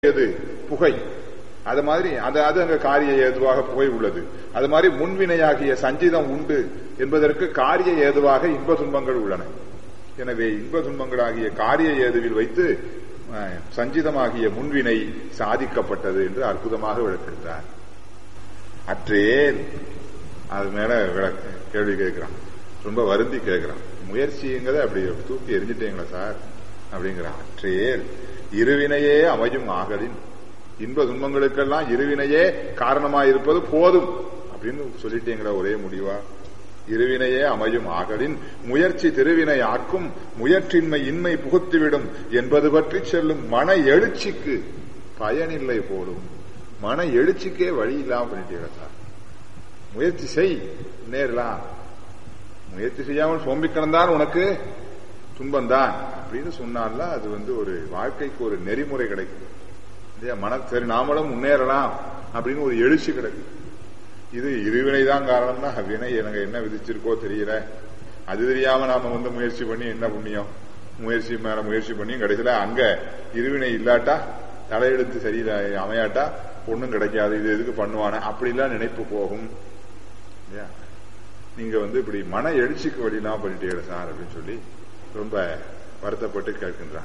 எது புகை அது மாதிரி அது அது அங்க காரிய ஏதுவாக புகை உள்ளது அது மாதிரி முன்வினையாகிய சஞ்சிதம் உண்டு என்பதற்கு காரிய ஏதுவாக இன்ப துன்பங்கள் உள்ளன எனவே இன்ப துன்பங்களாகிய காரிய ஏதுவில் வைத்து அஹ், சஞ்சிதமாகிய முன்வினை சாதிக்கப்பட்டது என்று அற்புதமாக விளக்குகிறார் அற்றேன் அது மேல விளக்க கேள்வி கேட்கிறான் ரொம்ப வருந்தி கேட்கிறான் முயற்சிங்கிறத அப்படி தூக்கி எரிஞ்சிட்டீங்களா சார் அப்படிங்கிறான் அற்றேல் இருவினையே அமையும் ஆகலின் இன்ப துன்பங்களுக்கெல்லாம் இருவினையே காரணமாயிருப்பது போதும் அப்படின்னு சொல்லிட்டீங்களா ஒரே முடிவா இருவினையே அமையும் ஆகலின் முயற்சி திருவினை ஆக்கும் முயற்சின்மை இன்மை புகுத்திவிடும் என்பது பற்றி செல்லும் மன எழுச்சிக்கு பயனில்லை போலும் மன எழுச்சிக்கே வழி இல்லாம பண்ணிட்டீங்களா சார் முயற்சி செய் நேரலாம் முயற்சி செய்யாமல் சோம்பி கிடந்தான் உனக்கு துன்பம்தான் அப்படின்னு சொன்னால அது வந்து ஒரு வாழ்க்கைக்கு ஒரு நெறிமுறை கிடைக்கும் இல்லையா மன சரி நாமளும் முன்னேறலாம் அப்படின்னு ஒரு எழுச்சி கிடைக்கும் இது இருவினை தான் காரணம்னா வினை எனக்கு என்ன விதிச்சிருக்கோ தெரியல அது தெரியாம நாம வந்து முயற்சி பண்ணி என்ன புண்ணியம் முயற்சி மேல முயற்சி பண்ணி கடைசியில அங்க இருவினை இல்லாட்டா தலையெழுத்து சரியில்லை அமையாட்டா ஒண்ணும் கிடைக்காது இது எதுக்கு பண்ணுவானே அப்படிலாம் நினைப்பு போகும் இல்லையா நீங்க வந்து இப்படி மன எழுச்சிக்கு வழியெல்லாம் பண்ணிட்டீங்க சார் அப்படின்னு சொல்லி ரொம்ப வருத்தப்பட்டு கேட்கின்றான்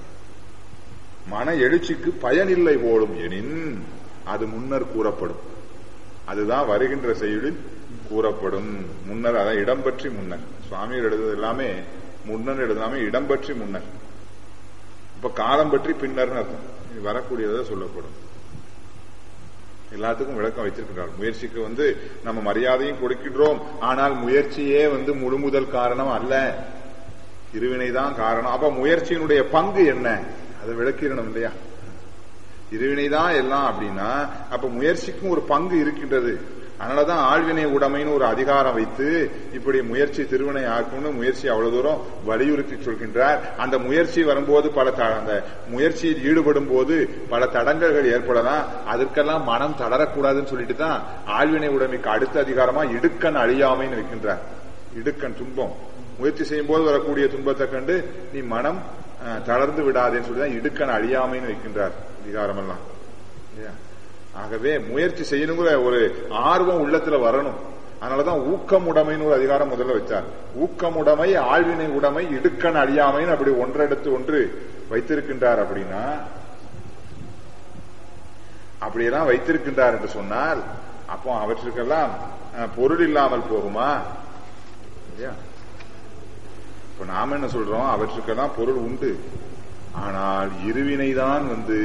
மன எழுச்சிக்கு பயனில்லை போலும் எனின் அது முன்னர் கூறப்படும் அதுதான் வருகின்ற செயலில் கூறப்படும் முன்னர் அதான் இடம் பற்றி முன்னர் சுவாமிகள் எழுதுறது எல்லாமே முன்னர் எழுதாம இடம் பற்றி முன்னர் இப்ப காலம் பற்றி பின்னர்னு அர்த்தம் இது வரக்கூடியதை சொல்லப்படும் எல்லாத்துக்கும் விளக்கம் வைத்திருக்கிறார் முயற்சிக்கு வந்து நம்ம மரியாதையும் கொடுக்கின்றோம் ஆனால் முயற்சியே வந்து முழு முதல் காரணம் அல்ல இருவினைதான் காரணம் அப்ப முயற்சியினுடைய பங்கு என்ன அதை விளக்கிடணும் இல்லையா இருவினைதான் எல்லாம் அப்படின்னா அப்ப முயற்சிக்கும் ஒரு பங்கு இருக்கின்றது அதனாலதான் ஆழ்வினை உடைமைன்னு ஒரு அதிகாரம் வைத்து இப்படி முயற்சி திருவினை ஆக்கும்னு முயற்சி அவ்வளவு தூரம் வலியுறுத்தி சொல்கின்றார் அந்த முயற்சி வரும்போது பல த- அந்த முயற்சியில் ஈடுபடும் போது பல தடங்கல்கள் ஏற்படலாம் அதற்கெல்லாம் மனம் தளரக்கூடாதுன்னு சொல்லிட்டு தான் ஆழ்வினை உடைமைக்கு அடுத்த அதிகாரமா இடுக்கண் அழியாமைன்னு வைக்கின்றார் இடுக்கண் துன்பம் முயற்சி செய்யும் போது வரக்கூடிய துன்பத்தை கண்டு நீ மனம் அஹ், தளர்ந்து விடாதேன்னு சொல்லி தான் இடுக்கண் அழியாமைன்னு வைக்கின்றார் அதிகாரம் எல்லாம் இல்லையா? ஆகவே முயற்சி செய்யணுங்கிற ஒரு ஆர்வம் உள்ளத்துல வரணும் அதனாலதான் ஊக்கம் உடைமைன்னு ஒரு அதிகாரம் முதல்ல வச்சார் ஊக்கம் உடைமை ஆழ்வினை உடைமை இடுக்கண் அழியாமைன்னு அப்படி ஒன்றெடுத்து ஒன்று வைத்திருக்கின்றார் அப்படின்னா அப்படியெல்லாம் வைத்திருக்கின்றார் என்று சொன்னால் அப்போ அவற்றுக்கெல்லாம் அஹ், பொருள் இல்லாமல் போகுமா இல்லையா இப்ப நாம என்ன சொல்றோம் அவற்றுக்கெல்லாம் பொருள் உண்டு ஆனால் இருவினைதான் வந்து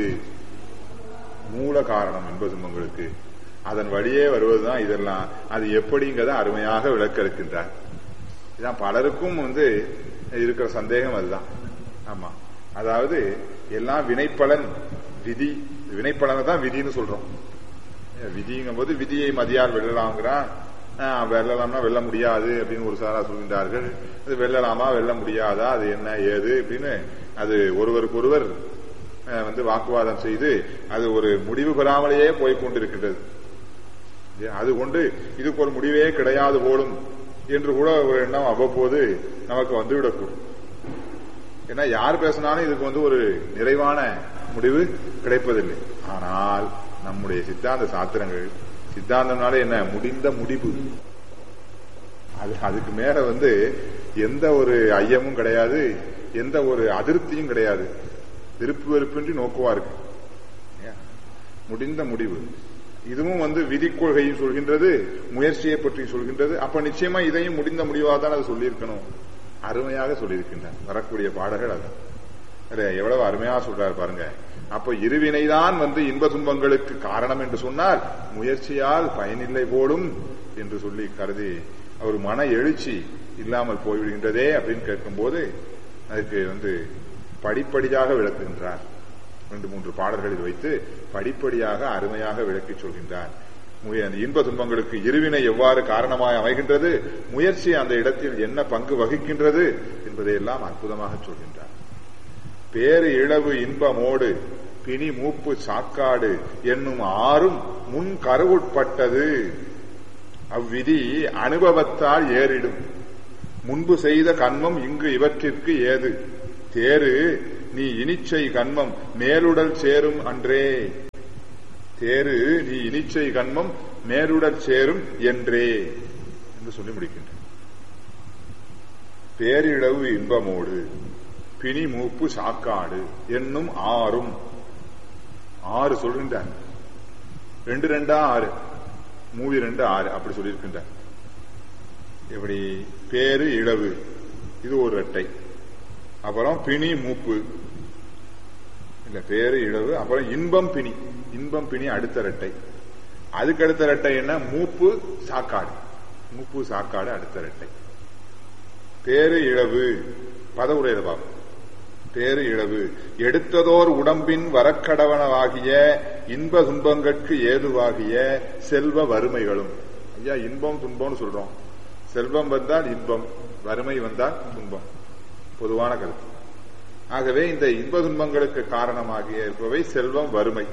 மூல காரணம் என்பது உங்களுக்கு அதன் வழியே வருவதுதான் இதெல்லாம் அது எப்படிங்கிறத அருமையாக விளக்க இருக்கின்றார் இதான் பலருக்கும் வந்து இருக்கிற சந்தேகம் அதுதான் ஆமா அதாவது எல்லாம் வினைப்பலன் விதி வினைப்பலனை தான் விதின்னு சொல்றோம் விதிங்கும் போது விதியை மதியால் வெல்லலாம்ங்கிறான் ஆஹ், வெல்லலாம்னா வெல்ல முடியாது அப்படின்னு ஒரு சாரா சொல்கின்றார்கள் அது வெல்லலாமா வெல்ல முடியாதா அது என்ன ஏது அப்படின்னு அது ஒருவருக்கொருவர் ஆஹ், வந்து வாக்குவாதம் செய்து அது ஒரு முடிவு பெறாமலேயே போய் கொண்டிருக்கின்றது இல்லையா? அது கொண்டு இதுக்கு ஒரு முடிவே கிடையாது போலும் என்று கூட ஒரு எண்ணம் அவ்வப்போது நமக்கு வந்துவிடக்கூடும் ஏன்னா யார் பேசினாலும் இதுக்கு வந்து ஒரு நிறைவான முடிவு கிடைப்பதில்லை ஆனால் நம்முடைய சித்தாந்த சாத்திரங்கள் சித்தாந்தம்னால என்ன முடிந்த முடிவு அது அதுக்கு மேல வந்து எந்த ஒரு ஐயமும் கிடையாது எந்த ஒரு அதிருப்தியும் கிடையாது விருப்பு வெறுப்பின்றி நோக்குவா இருக்கு இல்லையா? முடிந்த முடிவு இதுவும் வந்து விதி கொள்கையும் சொல்கின்றது முயற்சியை பற்றி சொல்கின்றது அப்ப நிச்சயமா இதையும் முடிந்த முடிவாக தான் அது சொல்லியிருக்கணும் அருமையாக சொல்லியிருக்கின்றார் வரக்கூடிய பாடல்கள் அது அது எவ்வளவு அருமையா சொல்றாரு பாருங்க அப்ப இருவினைதான் வந்து இன்ப துன்பங்களுக்கு காரணம் என்று சொன்னால் முயற்சியால் பயனில்லை போலும் என்று சொல்லி கருதி அவர் மன எழுச்சி இல்லாமல் போய்விடுகின்றதே அப்படின்னு கேட்கும்போது அதுக்கு வந்து படிப்படியாக விளக்குகின்றார் ரெண்டு மூன்று பாடல்களில் வைத்து படிப்படியாக அருமையாக விளக்கிச் சொல்கின்றார் முய- அந்த இன்ப துன்பங்களுக்கு இருவினை எவ்வாறு காரணமாய் அமைகின்றது முயற்சி அந்த இடத்தில் என்ன பங்கு வகிக்கின்றது என்பதையெல்லாம் அற்புதமாக சொல்கின்றார் பேரு இழவு இன்பமோடு பிணி மூப்பு சாக்காடு என்னும் ஆறும் முன் கருவுட்பட்டது அவ்விதி அனுபவத்தால் ஏறிடும் முன்பு செய்த கண்மம் இங்கு இவற்றிற்கு ஏது தேரு நீ இனிச்சை கண்மம் மேலுடல் சேரும் அன்றே தேரு நீ இனிச்சை கண்மம் மேலுடல் சேரும் என்றே என்று சொல்லி முடிக்கின்ற பேரிழவு இன்பமோடு பிணி மூப்பு சாக்காடு என்னும் ஆறும் ஆறு சொல்கின்றார் ரெண்டு ரெண்டா ஆறு மூவி ரெண்டு ஆறு அப்படி சொல்லியிருக்கின்றார் எப்படி பேரு இழவு இது ஒரு ரெட்டை அப்புறம் பிணி மூப்பு இல்ல பேரு இழவு அப்புறம் இன்பம் பிணி இன்பம் பிணி அடுத்த ரெட்டை அதுக்கு அடுத்த ரெட்டை என்ன மூப்பு சாக்காடு மூப்பு சாக்காடு அடுத்த ரெட்டை பேரு இழவு பதவுரையத பார்ப்போம் பேரு இழவு எடுத்ததோர் உடம்பின் வரக்கடவனவாகிய இன்ப துன்பங்கட்கு ஏதுவாகிய செல்வ வறுமைகளும் ஐயா இன்பம் துன்பம்னு சொல்றோம் செல்வம் வந்தால் இன்பம் வறுமை வந்தால் துன்பம் பொதுவான கருத்து ஆகவே இந்த இன்ப துன்பங்களுக்கு காரணமாகிய இருப்பவை செல்வம் வறுமை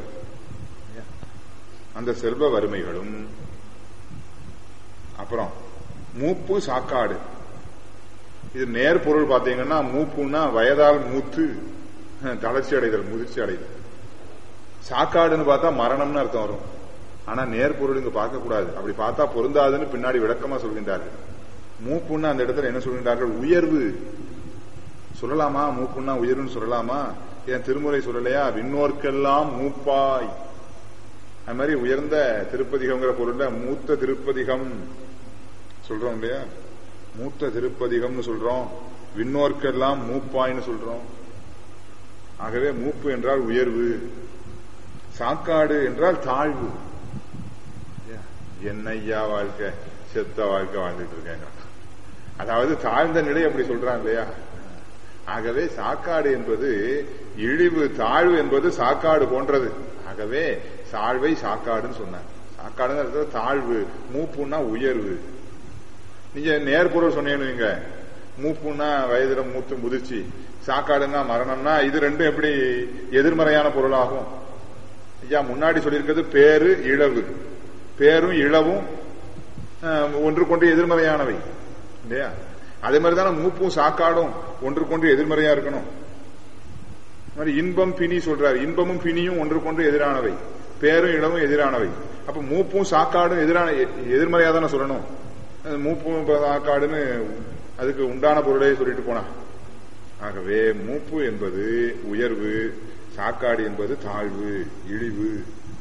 அந்த செல்வ வறுமைகளும் அப்புறம் மூப்பு சாக்காடு இது நேர் பொருள் பாத்தீங்கன்னா மூப்புன்னா வயதால் மூத்து தளர்ச்சி அடைதல் முதிர்ச்சி அடைதல் சாக்காடுன்னு பார்த்தா மரணம்னு அர்த்தம் வரும் ஆனா நேர் பொருள் இங்க பார்க்க கூடாது அப்படி பார்த்தா பொருந்தாதுன்னு பின்னாடி விளக்கமா சொல்கின்றார்கள் மூப்புன்னா அந்த இடத்துல என்ன சொல்கின்றார்கள் உயர்வு சொல்லலாமா மூப்புன்னா உயர்வுன்னு சொல்லலாமா என் திருமுறை சொல்லலையா விண்ணோர்க்கெல்லாம் மூப்பாய் அது மாதிரி உயர்ந்த திருப்பதிகம்ங்கிற பொருள்ல மூத்த திருப்பதிகம் சொல்றோம் இல்லையா மூத்த திருப்பதிகம்னு சொல்றோம் விண்ணோர்க்கெல்லாம் மூப்பாய்னு சொல்றோம் ஆகவே மூப்பு என்றால் உயர்வு சாக்காடு என்றால் தாழ்வு என்னையா வாழ்க்கை செத்த வாழ்க்கை வாழ்ந்துட்டு இருக்கேன் அதாவது தாழ்ந்த நிலை அப்படி சொல்றான் இல்லையா ஆகவே சாக்காடு என்பது இழிவு தாழ்வு என்பது சாக்காடு போன்றது ஆகவே சாழ்வை சாக்காடுன்னு சொன்னார் சாக்காடுங்கிறது தாழ்வு மூப்புன்னா உயர்வு நீங்க நேர்பொருள் சொன்னீங்க மூப்புன்னா வயதுல மூத்து முதிர்ச்சி சாக்காடுன்னா மரணம்னா இது ரெண்டும் எப்படி எதிர்மறையான பொருளாகும் ஐயா முன்னாடி சொல்லியிருக்கிறது பேரு இழவு பேரும் இழவும் ஒன்றுக்கொன்று எதிர்மறையானவை இல்லையா அதே மாதிரி தானே மூப்பும் சாக்காடும் ஒன்றுக்கொன்று எதிர்மறையா இருக்கணும் இன்பம் பிணி சொல்றாரு இன்பமும் பிணியும் ஒன்றுக்கொன்று எதிரானவை பேரும் இளவும் எதிரானவை அப்ப மூப்பும் சாக்காடும் எதிரான எதிர்மறையா தானே சொல்லணும் மூப்பும் சாக்காடுன்னு அதுக்கு உண்டான பொருளே சொல்லிட்டு போனா ஆகவே மூப்பு என்பது உயர்வு சாக்காடு என்பது தாழ்வு இழிவு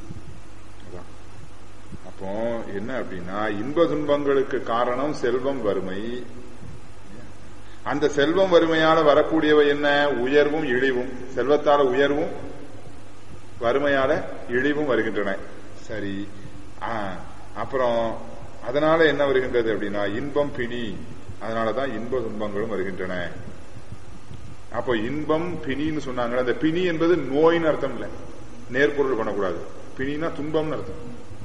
அப்போ என்ன அப்படின்னா இன்ப துன்பங்களுக்கு காரணம் செல்வம் வறுமை அந்த செல்வம் வறுமையால வரக்கூடியவை என்ன உயர்வும் இழிவும் செல்வத்தால உயர்வும் வறுமையால இழிவும் வருகின்றன சரி அப்புறம் அதனால என்ன வருகின்றது அப்படின்னா இன்பம் பிணி அதனாலதான் இன்ப துன்பங்களும் வருகின்றன அப்போ இன்பம் பிணின்னு சொன்னாங்க அந்த பிணி என்பது நோயின்னு அர்த்தம் இல்லை நேர்பொருள் பண்ணக்கூடாது பிணினா துன்பம்னு அர்த்தம்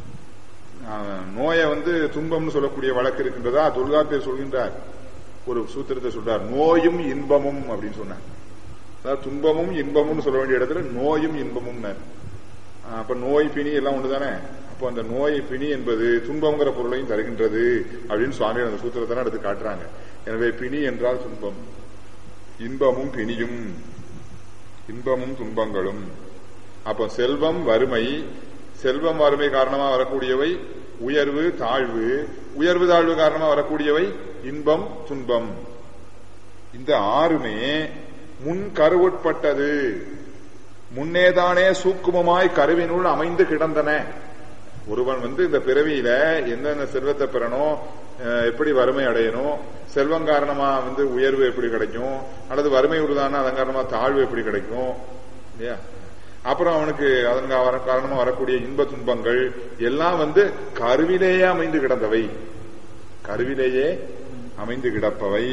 நோயை வந்து துன்பம்னு சொல்லக்கூடிய வழக்கு இருக்கின்றதா தொல்காப்பியர் சொல்கின்றார் ஒரு சூத்திரத்தை சொல்றார் நோயும் இன்பமும் அப்படின்னு சொன்னார் அதாவது துன்பமும் இன்பமும் சொல்ல வேண்டிய இடத்துல நோயும் இன்பமும் அப்ப நோய் பிணி எல்லாம் ஒண்ணுதானே அப்போ அந்த நோய் பிணி என்பது துன்பங்கிற பொருளையும் தருகின்றது அப்படின்னு சுவாமி அந்த சூத்திரத்தை எடுத்து காட்டுறாங்க எனவே பிணி என்றால் துன்பம் இன்பமும் பிணியும் இன்பமும் துன்பங்களும் அப்போ செல்வம் வறுமை செல்வம் வறுமை காரணமா வரக்கூடியவை உயர்வு தாழ்வு உயர்வு தாழ்வு காரணமா வரக்கூடியவை இன்பம் துன்பம் இந்த ஆறுமே முன் கருவுட்பட்டது முன்னேதானே சூக்குமமாய் கருவினுள் அமைந்து கிடந்தன ஒருவன் வந்து இந்த பிறவியில என்னென்ன செல்வத்தை பெறணும் எப்படி வறுமை அடையணும் செல்வம் காரணமா வந்து உயர்வு எப்படி கிடைக்கும் அல்லது வறுமை உள்ளதான அதன் காரணமா தாழ்வு எப்படி கிடைக்கும் இல்லையா அப்புறம் அவனுக்கு அதன் காரணமா வரக்கூடிய இன்ப துன்பங்கள் எல்லாம் வந்து கருவிலேயே அமைந்து கிடந்தவை கருவிலேயே அமைந்து கிடப்பவை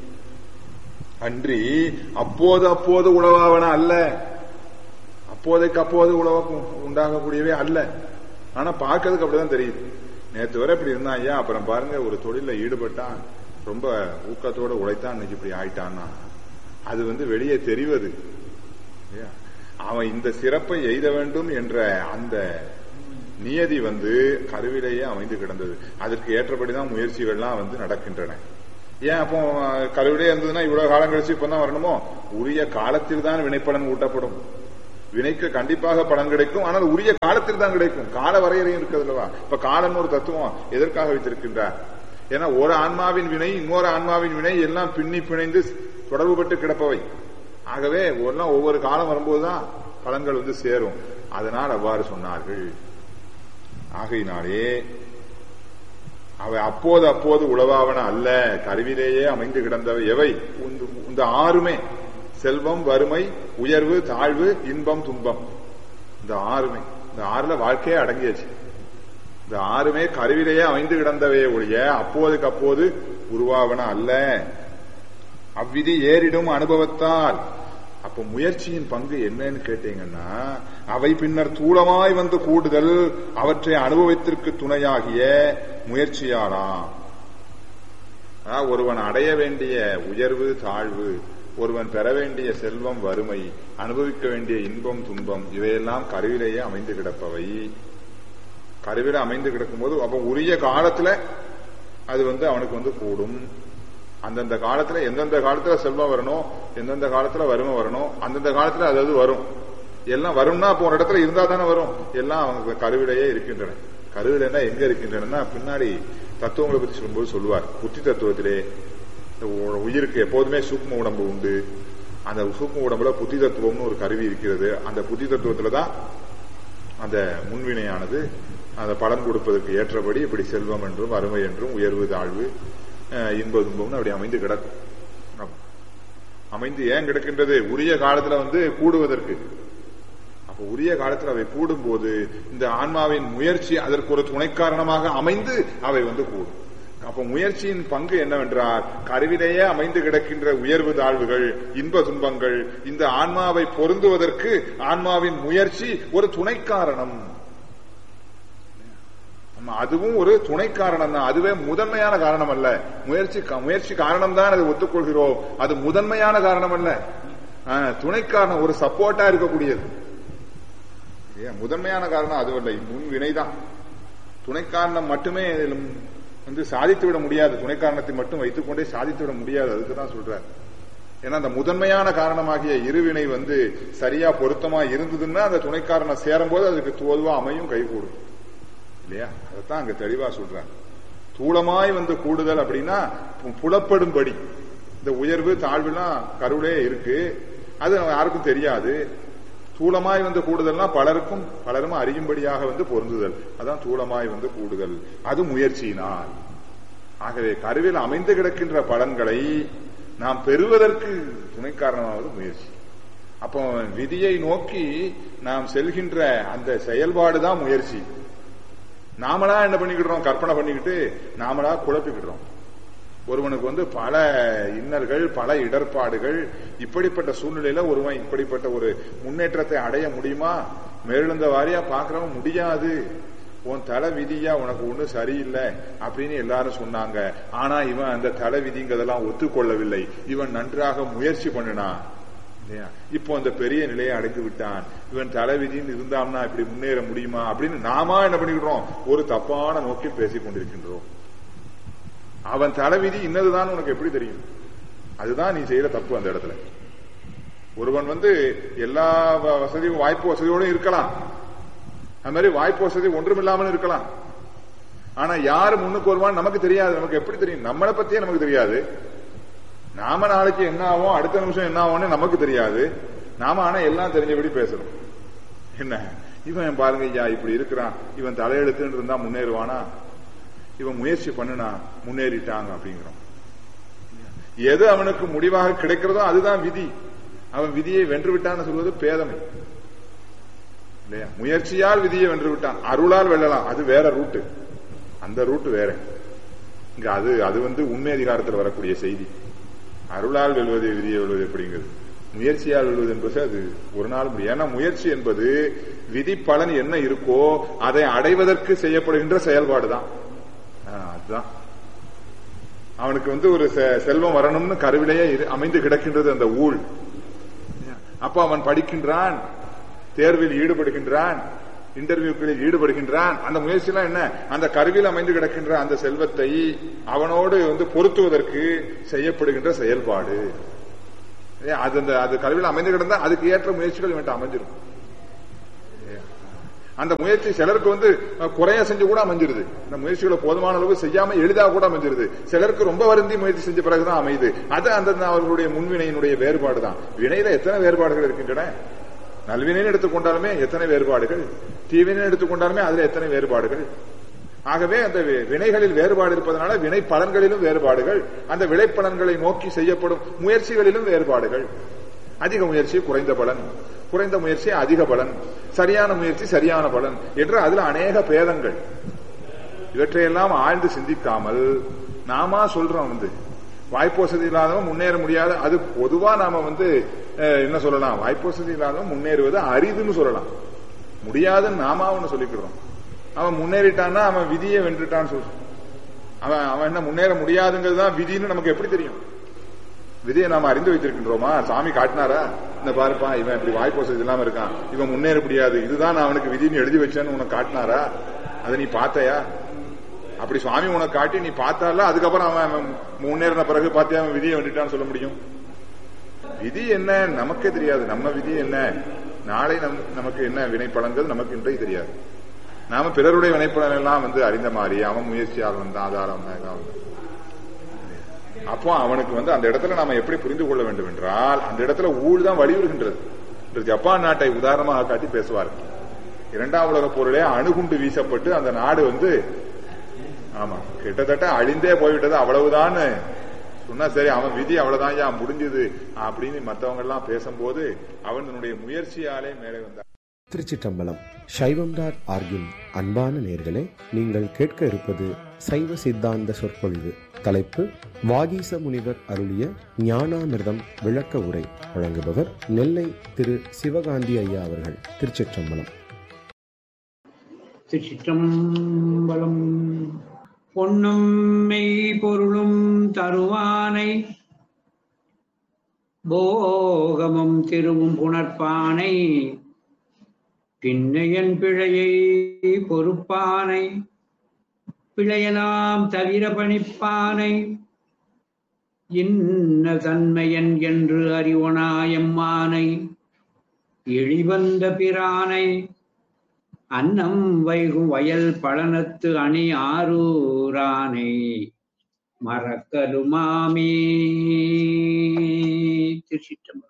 அன்றி அப்போது அப்போது உழவாவன அல்ல அப்போதைக்கு அப்போது உழவ உண்டாகக்கூடியவே அல்ல ஆனா பார்க்கறதுக்கு அப்படிதான் தெரியுது நேற்று வரை இப்படி இருந்தான் ஐயா அப்புறம் பாருங்க ஒரு தொழில ஈடுபட்டான் ரொம்ப ஊக்கத்தோட உழைத்தான் இன்னைக்கு இப்படி ஆயிட்டான்னா அது வந்து வெளியே தெரிவது அவன் இந்த சிறப்பை எய்த வேண்டும் என்ற அந்த நியதி வந்து கருவிலேயே அமைந்து கிடந்தது அதற்கு ஏற்றபடிதான் முயற்சிகள்லாம் வந்து நடக்கின்றன ஏன் அப்போ அஹ், கருவிலே இருந்ததுன்னா இவ்வளவு காலம் கழிச்சு இப்பதான் வரணுமோ உரிய காலத்தில் தான் வினைப்பலன் ஊட்டப்படும் வினைக்கு கண்டிப்பாக பலன் கிடைக்கும் ஆனால் உரிய காலத்தில் தான் கிடைக்கும் கால வரையறையும் இருக்குது அல்லவா இப்ப காலம் ஒரு தத்துவம் எதற்காக வைத்திருக்கின்றார் ஏன்னா ஒரு ஆன்மாவின் வினை இன்னொரு ஆன்மாவின் வினை எல்லாம் பின்னி பிணைந்து தொடர்புபட்டு கிடப்பவை ஆகவே எல்லாம் ஒவ்வொரு காலம் வரும்போதுதான் பலன்கள் வந்து சேரும் அதனால் அவ்வாறு சொன்னார்கள் ஆகையினாலே அவை அப்போது அப்போது உளவாவன அல்ல கருவிலேயே அமைந்து கிடந்தவை எவை இந்த- இந்த ஆறுமே செல்வம் வறுமை உயர்வு தாழ்வு இன்பம் துன்பம் இந்த ஆறுமே இந்த ஆறுல வாழ்க்கையே அடங்கியாச்சு இந்த ஆறுமே கருவிலேயே அமைந்து கிடந்தவே ஒழிய அப்போதுக்கு அப்போது உருவாவன அல்ல அவ்விதி ஏறிடும் அனுபவத்தால் அப்ப முயற்சியின் பங்கு என்னன்னு கேட்டீங்கன்னா அவை பின்னர் தூளமாய் வந்து கூடுதல் அவற்றை அனுபவத்திற்கு துணையாகிய முயற்சியாலாம் அதாவது ஒருவன் அடைய வேண்டிய உயர்வு தாழ்வு ஒருவன் பெற வேண்டிய செல்வம் வறுமை அனுபவிக்க வேண்டிய இன்பம் துன்பம் இவையெல்லாம் கருவிலேயே அமைந்து கிடப்பவை கருவில அமைந்து கிடக்கும்போது அப்ப உரிய காலத்துல அது வந்து அவனுக்கு வந்து கூடும் அந்தந்த காலத்துல எந்தெந்த காலத்துல செல்வம் வரணும் எந்தெந்த காலத்துல வறுமை வரணும் அந்தந்த காலத்துல அது அது வரும் எல்லாம் வரும்னா அப்போ ஒரு இடத்துல இருந்தா தானே வரும் எல்லாம் அவங்க கருவிலேயே இருக்கின்றன கருவிலேன்னா எங்க இருக்கின்றன பின்னாடி தத்துவங்களை பத்தி சொல்லும்போது சொல்லுவார் புத்தி தத்துவத்திலே இந்த உ- உயிருக்கு எப்போதுமே சூக்ம உடம்பு உண்டு அந்த சூக்ம உடம்புல புத்தி தத்துவம்னு ஒரு கருவி இருக்கிறது அந்த புத்தி தத்துவத்துல தான் அந்த முன்வினையானது அந்த பலன் கொடுப்பதற்கு ஏற்றபடி இப்படி செல்வம் என்றும் வறுமை என்றும் உயர்வு தாழ்வு அஹ், இன்ப துன்பம்னு அப்படி அமைந்து கிடக்கும் ஆமா. அமைந்து ஏன் கிடக்கின்றது உரிய காலத்துல வந்து கூடுவதற்கு அப்ப உரிய காலத்தில் அவை கூடும்போது இந்த ஆன்மாவின் முயற்சி அதற்கு ஒரு துணை காரணமாக அமைந்து அவை வந்து கூடும் அப்ப முயற்சியின் பங்கு என்னவென்றால் கருவிலேயே அமைந்து கிடக்கின்ற உயர்வு தாழ்வுகள் இன்ப துன்பங்கள் இந்த ஆன்மாவை பொருந்துவதற்கு ஆன்மாவின் முயற்சி ஒரு துணை காரணம் ஆமா, அதுவும் ஒரு துணை காரணம் தான் அதுவே முதன்மையான காரணம் அல்ல முயற்சி முயற்சி காரணம் தான் அதை ஒத்துக்கொள்கிறோம் அது முதன்மையான காரணம் அல்ல ஆ, துணை காரணம் ஒரு சப்போர்ட்டா இருக்கக்கூடியது ஏன் முதன்மையான காரணம் அதுவல்ல முன் வினைதான் துணை காரணம் மட்டுமே இதில் வந்து சாதித்து விட முடியாது துணை காரணத்தை மட்டும் வைத்துக்கொண்டே சாதித்து விட முடியாது அதுக்கு தான் சொல்றார் ஏன்னா அந்த முதன்மையான காரணமாகிய இருவினை வந்து சரியா பொருத்தமா இருந்ததுன்னா அந்த துணை காரணம் சேரும்போது அதுக்கு தோதுவா அமையும் கைகூடும் இல்லையா அதைத்தான் அங்க தெளிவா சொல்றாங்க தூளமாய் வந்து கூடுதல் அப்படின்னா பு- புலப்படும்படி இந்த உயர்வு தாழ்வுலாம் கருவிலே இருக்கு அது யாருக்கும் தெரியாது தூளமாய் வந்து கூடுதல்னா பலருக்கும் பலரும் அறியும்படியாக வந்து பொருந்துதல் அதான் தூளமாய் வந்து கூடுதல் அது முயற்சியினால் ஆகவே கருவில் அமைந்து கிடக்கின்ற பலன்களை நாம் பெறுவதற்கு துணை காரணமாவது முயற்சி அப்போ விதியை நோக்கி நாம் செல்கின்ற அந்த செயல்பாடுதான் முயற்சி நாமளா என்ன பண்ணிக்கிடுறோம் கற்பனை பண்ணிக்கிட்டு நாமளா குழப்பிக்கிடுறோம் ஒருவனுக்கு வந்து பல இன்னல்கள் பல இடர்பாடுகள் இப்படிப்பட்ட சூழ்நிலையில ஒருவன் இப்படிப்பட்ட ஒரு முன்னேற்றத்தை அடைய முடியுமா மேலெழுந்த வாரியா பார்க்கறவன் முடியாது உன் தலை விதியா உனக்கு ஒண்ணு சரியில்லை அப்படின்னு எல்லாரும் சொன்னாங்க ஆனா இவன் அந்த தலை விதிங்கிறதெல்லாம் ஒத்துக்கொள்ளவில்லை இவன் நன்றாக முயற்சி பண்ணினான் இல்லையா இப்போ அந்த பெரிய நிலையை அடைந்து விட்டான் இவன் தலைவிதின்னு இருந்தான்னா இப்படி முன்னேற முடியுமா அப்படின்னு நாம என்ன பண்ணிக்கிறோம் ஒரு தப்பான நோக்கில் பேசிக் கொண்டிருக்கின்றோம் அவன் தலைவிதி இன்னதுதான் உனக்கு எப்படி தெரியும் அதுதான் நீ செய்யற தப்பு அந்த இடத்துல ஒருவன் வந்து எல்லா வ- வசதியும் வாய்ப்பு வசதியோடும் இருக்கலாம் அது மாதிரி வாய்ப்பு வசதி ஒன்றுமில்லாமல் இருக்கலாம் ஆனா யாரு முன்னுக்கு வருவான்னு நமக்கு தெரியாது நமக்கு எப்படி தெரியும் நம்மளை பத்தியே நமக்கு தெரியாது நாம நாளைக்கு என்ன ஆகும் அடுத்த நிமிஷம் என்ன ஆகும்னு நமக்கு தெரியாது நாம ஆனா எல்லாம் தெரிஞ்சபடி பேசுறோம் என்ன இவன் பாருங்க ஐயா இப்படி இருக்கிறான் இவன் தலையெழுத்துன்னு இருந்தா முன்னேறுவானா இவன் முயற்சி பண்ணுனா முன்னேறிட்டாங்க அப்படிங்கிறோம் எது அவனுக்கு முடிவாக கிடைக்கிறதோ அதுதான் விதி அவன் விதியை வென்று விட்டான்னு சொல்வது பேதமை இல்லையா முயற்சியால் விதியை வென்று விட்டான் அருளால் வெல்லலாம் அது வேற ரூட்டு அந்த ரூட்டு வேற இங்க அது அது வந்து உண்மை அதிகாரத்தில் வரக்கூடிய செய்தி அருளால் வெல்வது விதியை வெல்வது எப்படிங்கிறது முயற்சியால் வெல்வது என்பது அது ஒரு நாள் முடியும் ஏன்னா முயற்சி என்பது விதி பலன் என்ன இருக்கோ அதை அடைவதற்கு செய்யப்படுகின்ற செயல்பாடுதான் ஆ, அதுதான் அவனுக்கு வந்து ஒரு செ- செல்வம் வரணும்னு கருவிலேயே இரு- அமைந்து கிடக்கின்றது அந்த ஊழ் அப்ப அவன் படிக்கின்றான் தேர்வில் ஈடுபடுகின்றான் இன்டர்வியூக்களில் ஈடுபடுகின்றான் அந்த முயற்சியெல்லாம் என்ன அந்த கருவியில் அமைந்து கிடக்கின்ற அந்த செல்வத்தை அவனோடு வந்து பொருத்துவதற்கு செய்யப்படுகின்ற செயல்பாடு ஏன் அது அந்த அது கருவியில் அமைந்து கிடந்தா அதுக்கு ஏற்ற முயற்சிகள் இவன்ட்ட அமைஞ்சிரும் அந்த முயற்சி சிலருக்கு வந்து அஹ், குறைய செஞ்சு கூட அமைஞ்சிருது இந்த முயற்சிகளை போதுமான அளவு செய்யாம எளிதா கூட அமைஞ்சிருது சிலருக்கு ரொம்ப வருந்தி முயற்சி செஞ்ச பிறகுதான் அமையுது அது அந்த அவர்களுடைய முன்வினையினுடைய வேறுபாடு தான் வினையில எத்தனை வேறுபாடுகள் இருக்கின்றன நல்வினைன்னு எடுத்துக்கொண்டாலுமே எத்தனை வேறுபாடுகள் தீவினை எடுத்துக்கொண்டாலுமே அதுல எத்தனை வேறுபாடுகள் ஆகவே அந்த வி- வினைகளில் வேறுபாடு இருப்பதனால வினை பலன்களிலும் வேறுபாடுகள் அந்த விளைப்பலன்களை நோக்கி செய்யப்படும் முயற்சிகளிலும் வேறுபாடுகள் அதிக முயற்சி குறைந்த பலன் குறைந்த முயற்சி அதிக பலன் சரியான முயற்சி சரியான பலன் என்று அதுல அநேக பேதங்கள் இவற்றையெல்லாம் ஆழ்ந்து சிந்திக்காமல் நாமா சொல்றோம் வந்து வாய்ப்பு வசதி இல்லாதவன் முன்னேற முடியாத அது பொதுவா நாம வந்து அஹ், என்ன சொல்லலாம் வாய்ப்பு வசதி இல்லாதவன் முன்னேறுவது அரிதுன்னு சொல்லலாம் முடியாதுன்னு நாம ஒண்ணு சொல்லிக்கிறோம் அவன் முன்னேறிட்டான்னா அவன் விதியை வென்றுட்டான்னு சொல்றான் அவன் அவன் என்ன முன்னேற முடியாதுங்கிறது தான் விதின்னு நமக்கு எப்படி தெரியும் விதியை நாம அறிந்து வைத்திருக்கின்றோமா சாமி காட்டினாரா இந்த பாருப்பா இவன் இப்படி வாய்ப்பு வசதி இல்லாம இருக்கான் இவன் முன்னேற முடியாது இதுதான் நான் அவனுக்கு விதின்னு எழுதி வச்சேன்னு உனக்கு காட்டினாரா அதை நீ பார்த்தையா அப்படி சுவாமி உனக்கு காட்டி நீ பார்த்தால அதுக்கப்புறம் அவன் அவன் முன்னேறின பிறகு பார்த்தியா அவன் விதியை வந்துட்டான்னு சொல்ல முடியும் விதி என்ன நமக்கே தெரியாது நம்ம விதி என்ன நாளை நம் நமக்கு என்ன வினைப்பலன்கள் நமக்கு இன்றைக்கு தெரியாது நாம பிறருடைய வினைப்பலன் எல்லாம் வந்து அறிந்த மாதிரி அவன் முயற்சியால் வந்தான் ஆதாரம் வந்தான், இதான் வந்தான். அப்போ அவனுக்கு வந்து அந்த இடத்துல நாம எப்படி புரிந்து கொள்ள வேண்டும் என்றால் அந்த இடத்துல ஊழ் தான் வலியுறுகின்றது இன்று ஜப்பான் நாட்டை உதாரணமாக காட்டி பேசுவார் இரண்டாம் உலக போரிலே அணுகுண்டு வீசப்பட்டு அந்த நாடு வந்து ஆமா கிட்டத்தட்ட அழிந்தே போய்விட்டது அவ்வளவுதான் சொன்னா சரி அவன் விதி அவ்வளவுதான் யா முடிஞ்சது அப்படின்னு மத்தவங்க எல்லாம் பேசும்போது அவனுடைய முயற்சியாலே மேலே வந்தார் திருச்சிற்றம்பலம் சைவம் டாட் ஆர்கின் அன்பான நேர்களே நீங்கள் கேட்க இருப்பது சைவ சித்தாந்த சொற்பொழிவு தலைப்பு வாகீச முனிவர் அருளிய ஞானாமிர்தம் விளக்க உரை வழங்குபவர் நெல்லை திரு சிவகாந்தி ஐயா அவர்கள் திருச்சிற்றம்பலம் திருச்சிற்றம்பலம் பொன்னும் மெய் பொருளும் தருவானை போகமும் திருவும் புணர்ப்பானை பின்னையன் பிழையை பொறுப்பானை பிழையலாம் தவிர பணிப்பானை இன்ன தன்மையன் என்று அறிவனாயம்மானை இழிவந்த பிரானை அன்னம் வைகும் வயல் பழனத்து அணி ஆரூரானை மறக்கலுமாமே திருச்சிற்றம்பலம்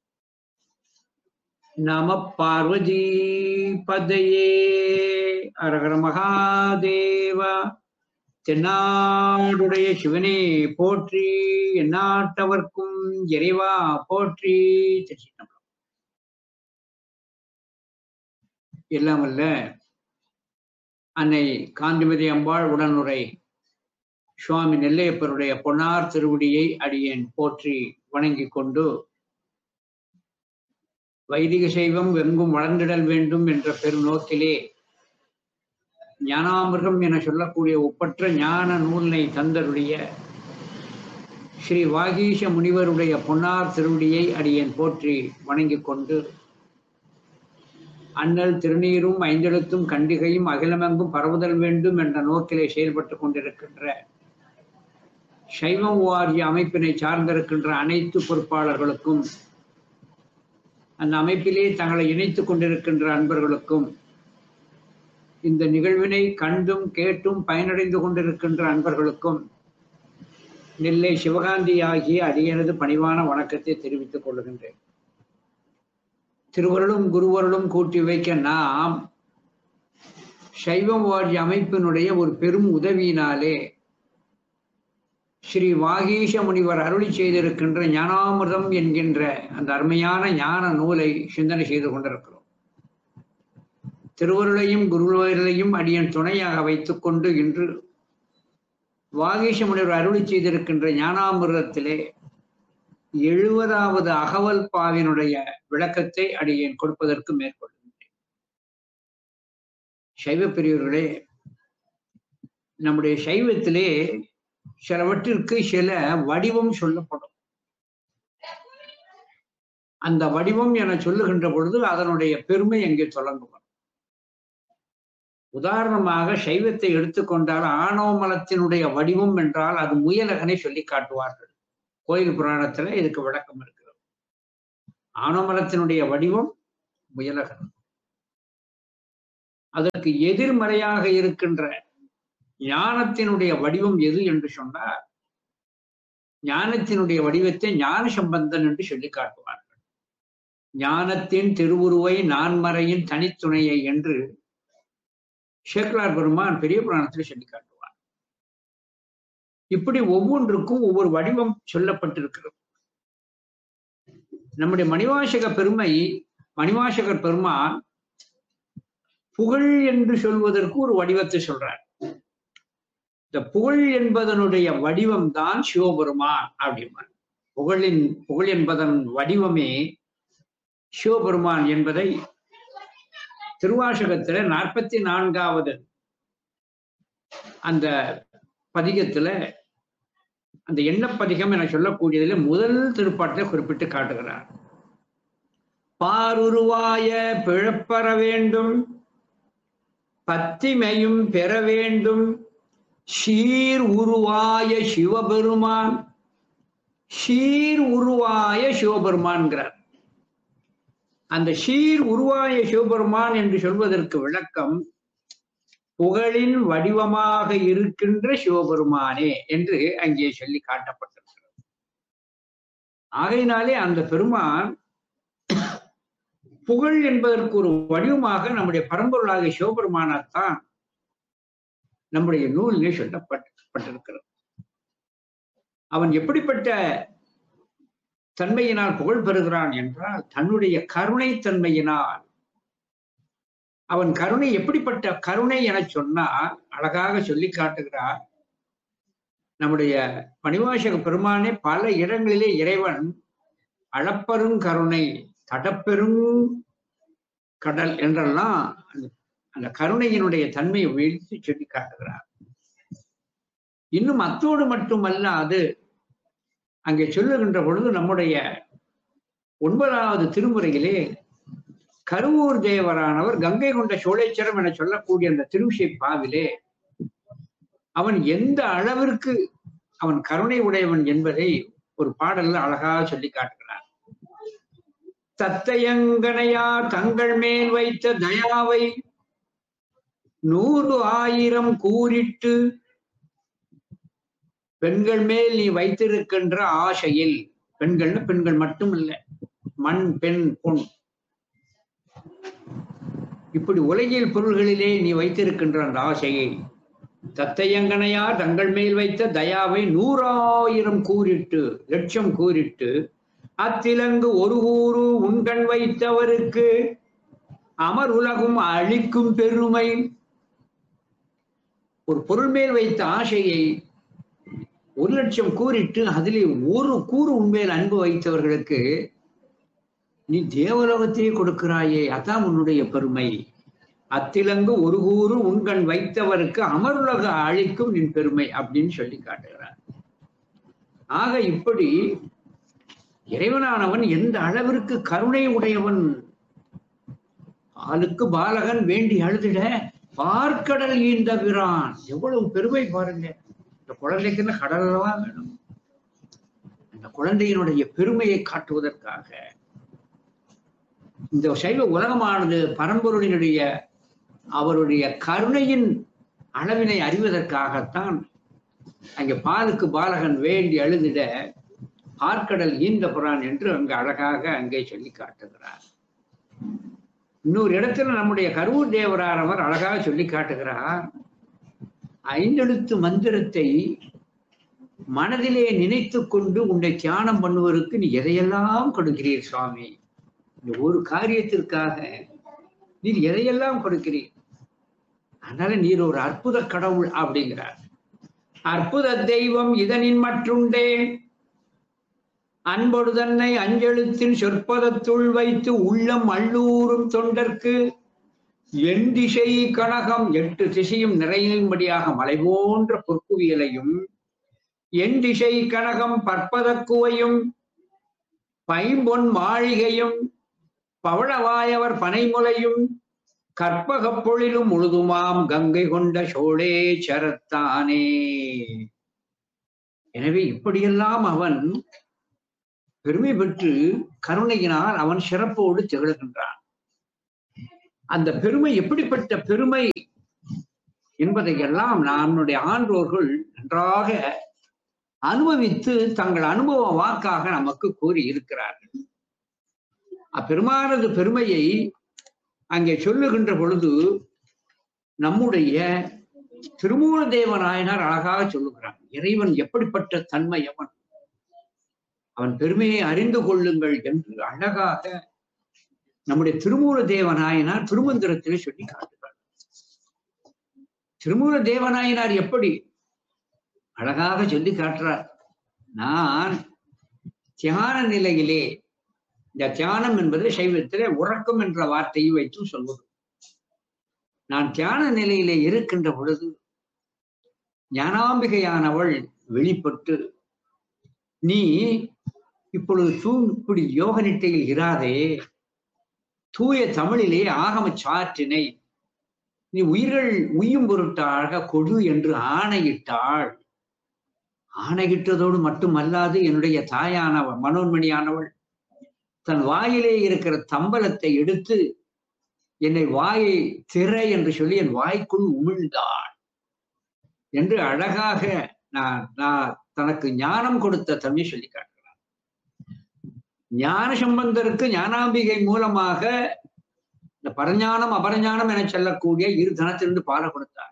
நம பார்வதி பதையே அரகர மகாதேவா தென்னாடுடைய சிவனே போற்றி எந்நாட்டவர்க்கும் இறைவா போற்றி திருச்சிற்றம்பலம் எல்லாம் வல்ல அன்னை காந்திமதி அம்பாள் உடனுரை சுவாமி நெல்லையப்பருடைய பொன்னார் திருவடியை அடியேன் போற்றி வணங்கிக் கொண்டு வைதிக சைவம் வெங்கும் வளர்ந்திடல் வேண்டும் என்ற பெருநோக்கிலே ஞானாமிர்தம் என சொல்லக்கூடிய ஒப்பற்ற ஞான நூலினை தந்தருடைய ஸ்ரீ வாகீஷ முனிவருடைய பொன்னார் திருவடியை அடியேன் போற்றி வணங்கிக் கொண்டு அண்ணல் திருநீரும் ஐந்தெழுத்தும் கண்டிகையும் அகிலமெங்கும் பரவுதல் வேண்டும் என்ற நோக்கிலே செயல்பட்டுக் கொண்டிருக்கின்ற சைவம் வாரிய அமைப்பினை சார்ந்திருக்கின்ற அனைத்து பொறுப்பாளர்களுக்கும் அந்த அமைப்பிலே தங்களை இணைத்துக் கொண்டிருக்கின்ற அன்பர்களுக்கும் இந்த நிகழ்வினை கண்டும் கேட்டும் பயனடைந்து கொண்டிருக்கின்ற அன்பர்களுக்கும் நெல்லை சிவகாந்தி ஆகிய அடியனது பணிவான வணக்கத்தை தெரிவித்துக் கொள்கின்றேன் திருவருளும் குருவருளும் கூட்டி வைக்க நாம் சைவம் வாரிய அமைப்பினுடைய ஒரு பெரும் உதவியினாலே ஸ்ரீ வாகீஷ முனிவர் அருளி செய்திருக்கின்ற ஞானாமிர்தம் என்கின்ற அந்த அருமையான ஞான நூலை சிந்தனை செய்து கொண்டிருக்கிறோம் திருவருளையும் குருவருளையும் அடியன் துணையாக வைத்துக் கொண்டு இன்று வாகீஷ முனிவர் அருளி செய்திருக்கின்ற ஞானாமிர்தத்திலே எழுபதாவது அகவல் பாவினுடைய விளக்கத்தை அடியேன் கொடுப்பதற்கு மேற்கொள்கின்றேன் சைவ பிரிவர்களே நம்முடைய சைவத்திலே சிலவற்றிற்கு சில வடிவம் சொல்லப்படும் அந்த வடிவம் என சொல்லுகின்ற பொழுது அதனுடைய பெருமை எங்கே தொடங்குவோம் உதாரணமாக சைவத்தை எடுத்துக்கொண்டால் ஆணவ மலத்தினுடைய வடிவம் என்றால் அது முயலகனை சொல்லி காட்டுவார்கள் கோயில் புராணத்துல இதுக்கு விளக்கம் இருக்கிறது ஆணவ மலத்தினுடைய வடிவம் முயலகன் அதற்கு எதிர்மறையாக இருக்கின்ற ஞானத்தினுடைய வடிவம் எது என்று சொன்னார் ஞானத்தினுடைய வடிவத்தை ஞான சம்பந்தன் என்று சொல்லி காட்டுவார்கள் ஞானத்தின் திருவுருவை நான்மறையின் தனித்துணையை என்று சேக்கலார் பெருமான் பெரிய புராணத்தில் சொல்லி காட்டுவார் இப்படி ஒவ்வொன்றுக்கும் ஒவ்வொரு வடிவம் சொல்லப்பட்டிருக்கிறது நம்முடைய மணிவாசக பெருமை மணிவாசகர் பெருமான் புகழ் என்று சொல்வதற்கு ஒரு வடிவத்தை சொல்றார் இந்த புகழ் என்பதனுடைய வடிவம் தான் சிவபெருமான் அப்படிம்பார் புகழின் புகழ் என்பதன் வடிவமே சிவபெருமான் என்பதை திருவாசகத்துல நாற்பத்தி நான்காவது அந்த பதிகத்துல அந்த எண்ணப்பதிகம் என சொல்லக்கூடியதுல முதல் திருப்பாட்டை குறிப்பிட்டு காட்டுகிறார் பாருருவாய பிழப்பற வேண்டும் பத்திமையும் பெற வேண்டும் சீர் உருவாய சிவபெருமான் சீர் உருவாய சிவபெருமான்கிறார் அந்த சீர் உருவாய சிவபெருமான் என்று சொல்வதற்கு விளக்கம் புகழின் வடிவமாக இருக்கின்ற சிவபெருமானே என்று அங்கே சொல்லி காட்டப்பட்டிருக்கிறது ஆகையினாலே அந்த பெருமான் புகழ் என்பதற்கு ஒரு வடிவமாக நம்முடைய பரம்பொருளாகிய சிவபெருமானத்தான் நம்முடைய நூலிலே சொல்லப்பட்டிருக்கிறது அவன் எப்படிப்பட்ட தன்மையினால் புகழ் பெறுகிறான் என்றால் தன்னுடைய கருணை தன்மையினால் அவன் கருணை எப்படிப்பட்ட கருணை என சொன்னால் அழகாக சொல்லி காட்டுகிறார் நம்முடைய பணிவாசக பெருமானே பல இடங்களிலே இறைவன் அளப்பெரும் கருணை தடப்பெரும் கடல் என்றெல்லாம் அந்த கருணையினுடைய தன்மையை வீழ்த்தி சொல்லி காட்டுகிறார் இன்னும் அத்தோடு மட்டுமல்ல அது அங்கே சொல்லுகின்ற பொழுது நம்முடைய ஒன்பதாவது திருமுறையிலே கருவூர் தேவரானவர் கங்கை கொண்ட சோழேச்சரம் என சொல்லக்கூடிய அந்த திருவிசை பாவிலே அவன் எந்த அளவிற்கு அவன் கருணை உடையவன் என்பதை ஒரு பாடல்ல அழகாக சொல்லி காட்டுகிறார் தத்தையங்கனையா தங்கள் மேல் வைத்த தயாவை நூறு ஆயிரம் கூறிட்டு பெண்கள் மேல் நீ வைத்திருக்கின்ற ஆசையில் பெண்கள்னு பெண்கள் மட்டும் இல்லை மண் பெண் பொன் இப்படி உலகியல் பொருள்களிலே நீ வைத்திருக்கின்ற அந்த ஆசையை தத்தையங்கனையார் தங்கள் மேல் வைத்த தயாவை நூறாயிரம் கூறிட்டு லட்சம் கூறிட்டு அத்திலங்கு ஒரு ஊரு உண்கண் வைத்தவருக்கு அமர் உலகும் அழிக்கும் பெருமை ஒரு பொருள் மேல் வைத்த ஆசையை ஒரு லட்சம் கூறிட்டு அதிலே ஒரு கூறு உண்மையில் அன்பு வைத்தவர்களுக்கு நீ தேவலோகத்தையே கொடுக்கிறாயே அதான் உன்னுடைய பெருமை அத்திலங்கு ஒரு கூறு உண்கண் வைத்தவருக்கு அமருலக அழிக்கும் நின் பெருமை அப்படின்னு சொல்லி காட்டுகிறார் ஆக இப்படி இறைவனானவன் எந்த அளவிற்கு கருணை உடையவன் ஆளுக்கு பாலகன் வேண்டி அழுதிட பார்க்கடல் ஈந்த பிரான் எவ்வளவு பெருமை பாருங்க இந்த குழந்தைக்குன்னு கடல் அல்லவா வேணும் அந்த குழந்தையினுடைய பெருமையை காட்டுவதற்காக இந்த சைவ உலகமானது பரம்பொருளினுடைய அவருடைய கருணையின் அளவினை அறிவதற்காகத்தான் அங்கே பாலுக்கு பாலகன் வேண்டி அழுதிட பார்க்கடல் ஈந்த புறான் என்று அங்கு அழகாக அங்கே சொல்லி காட்டுகிறார் இன்னொரு இடத்துல நம்முடைய கரூர் தேவரானவர் அழகாக சொல்லி காட்டுகிறார் ஐந்தெழுத்து மந்திரத்தை மனதிலே நினைத்து கொண்டு உன்னை தியானம் பண்ணுவதற்கு நீ எதையெல்லாம் கொடுக்கிறீர் சுவாமி இந்த ஒரு காரியத்திற்காக நீர் எதையெல்லாம் கொடுக்கிறீர் அதனால நீர் ஒரு அற்புத கடவுள் அப்படிங்கிறார் அற்புத தெய்வம் இதனின் மற்றுண்டே அன்பொடு தன்னை அஞ்செழுத்தில் சொற்பதத்துள் வைத்து உள்ளம் அள்ளூரும் தொண்டர்க்கு என் திசை கனகம் எட்டு திசையும் நிறையும்படியாக மலை போன்ற பொற்குவியலையும் என் திசை கனகம் பற்பதக்குவையும் பைம்பொன் மாளிகையும் பவளவாயவர் பனைமுலையும் கற்பகப் பொழிலும் முழுதுமாம் கங்கை கொண்ட சோழேச்சரத்தானே எனவே இப்படியெல்லாம் அவன் பெருமை பெற்று கருணையினால் அவன் சிறப்போடு திகழ்கின்றான் அந்த பெருமை எப்படிப்பட்ட பெருமை என்பதையெல்லாம் நம்முடைய ஆன்றோர்கள் நன்றாக அனுபவித்து தங்கள் அனுபவ வாக்காக நமக்கு கூறி இருக்கிறார்கள் அப்பெருமானது பெருமையை அங்கே சொல்லுகின்ற பொழுது நம்முடைய திருமூல தேவநாயனார் அழகாக சொல்லுகிறார் இறைவன் எப்படிப்பட்ட தன்மை அவன் அவன் பெருமையை அறிந்து கொள்ளுங்கள் என்று அழகாக நம்முடைய திருமூல தேவநாயனார் திருமந்திரத்திலே சொல்லி காட்டுகிறார் திருமூல தேவநாயனார் எப்படி அழகாக சொல்லி காட்டுறார் நான் தியான நிலையிலே இந்த தியானம் என்பது சைவத்திலே உறக்கம் என்ற வார்த்தையை வைத்து சொல்வது நான் தியான நிலையிலே இருக்கின்ற பொழுது ஞானாம்பிகையானவள் வெளிப்பட்டு நீ இப்பொழுது தூங்குப்படி யோக நிட்டையில் இராதே தூய தமிழிலே ஆகம சாற்றினை நீ உயிர்கள் உய்யும் பொருட்டாக கொடு என்று ஆணையிட்டாள் ஆணையிட்டதோடு மட்டுமல்லாது என்னுடைய தாயானவள் மனோன்மணியானவள் தன் வாயிலே இருக்கிற தம்பலத்தை எடுத்து என்னை வாயை திரை என்று சொல்லி என் வாய்க்குள் உமிழ்ந்தாள் என்று அழகாக நான் நான் தனக்கு ஞானம் கொடுத்த தன்மை சொல்லி காட்டுகிறார் ஞான சம்பந்தருக்கு ஞானாம்பிகை மூலமாக இந்த பரஞானம் அபரஞானம் என சொல்லக்கூடிய இரு தனத்திலிருந்து பால கொடுத்தார்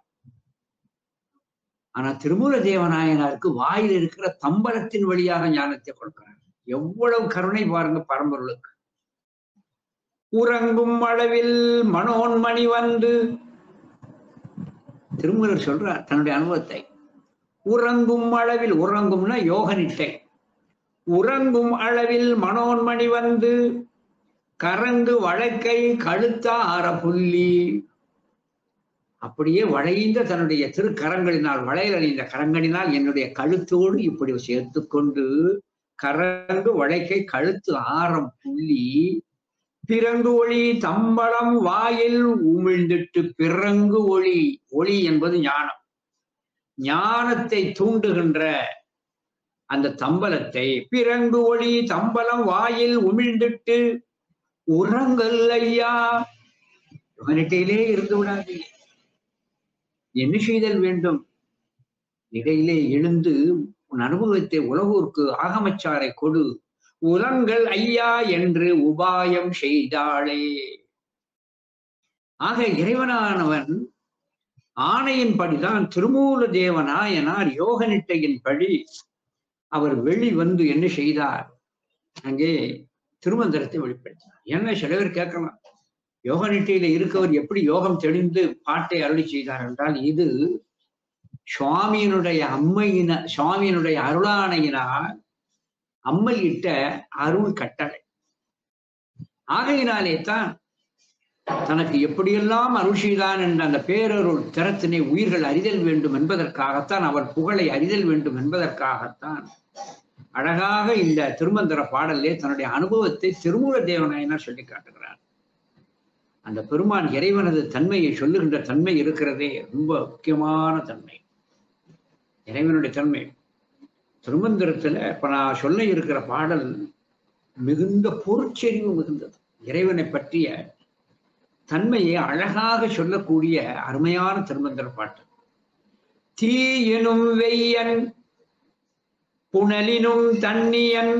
ஆனா திருமூல தேவநாயனாருக்கு வாயில் இருக்கிற தம்பலத்தின் வழியாக ஞானத்தை கொடுக்கிறார் எவ்வளவு கருணை பாருங்க பரம்பொருளுக்கு உறங்கும் அளவில் மனோன்மணி வந்து திருமூலர் சொல்றார் தன்னுடைய அனுபவத்தை உறங்கும் அளவில் உறங்கும்னா யோக நிட்டை உறங்கும் அளவில் மனோன்மணி வந்து கரங்கு வழக்கை கழுத்தார புள்ளி அப்படியே வளைந்த தன்னுடைய திருக்கரங்களினால் வளையல் அணிந்த கரங்களினால் என்னுடைய கழுத்தோடு இப்படி சேர்த்து கொண்டு கரங்கு வளைக்கை கழுத்து ஆரம் புள்ளி பிறங்கு ஒளி தம்பளம் வாயில் உமிழ்ந்திட்டு பிறங்கு ஒளி ஒளி என்பது ஞானம் ஞானத்தை தூண்டுகின்ற அந்த தம்பலத்தை பிறங்கு ஒளி தம்பலம் வாயில் உமிழ்ந்திட்டு உறங்கல் ஐயா யுவனிட்டையிலே இருந்து விடாது என்ன செய்தல் வேண்டும் இடையிலே எழுந்து உன் அனுபவத்தை உலகூருக்கு ஆகமச்சாரை கொடு உலங்கள் ஐயா என்று உபாயம் செய்தாளே ஆக இறைவனானவன் ஆணையின்படிதான் திருமூல தேவநாயனார் யோக நிட்டையின்படி அவர் வெளி வந்து என்ன செய்தார் அங்கே திருமந்திரத்தை வெளிப்படுத்தினார் என்ன சில பேர் கேட்கலாம் யோக நிட்டையில இருக்கவர் எப்படி யோகம் தெளிந்து பாட்டை அருளி செய்தார் என்றால் இது சுவாமியினுடைய அம்மையின சுவாமியினுடைய அருளானையினால் அம்மல் இட்ட அருள் கட்டளை ஆகையினாலே தான் தனக்கு எப்படியெல்லாம் அருள் செய்தான் என்ற அந்த பேரருள் திறத்தினை உயிர்கள் அறிதல் வேண்டும் என்பதற்காகத்தான் அவர் புகழை அறிதல் வேண்டும் என்பதற்காகத்தான் அழகாக இந்த திருமந்திர பாடலே தன்னுடைய அனுபவத்தை திருமூல தேவநாயனார் சொல்லி காட்டுகிறார் அந்த பெருமான் இறைவனது தன்மையை சொல்லுகின்ற தன்மை இருக்கிறதே ரொம்ப முக்கியமான தன்மை இறைவனுடைய தன்மை திருமந்திரத்துல இப்ப நான் சொல்ல இருக்கிற பாடல் மிகுந்த பொருட்செறிவு மிகுந்தது இறைவனை பற்றிய தன்மையை அழகாக சொல்லக்கூடிய அருமையான திருமந்திர பாட்டு தீ எனும் வெய்யன் புனலினும் தன்னியன்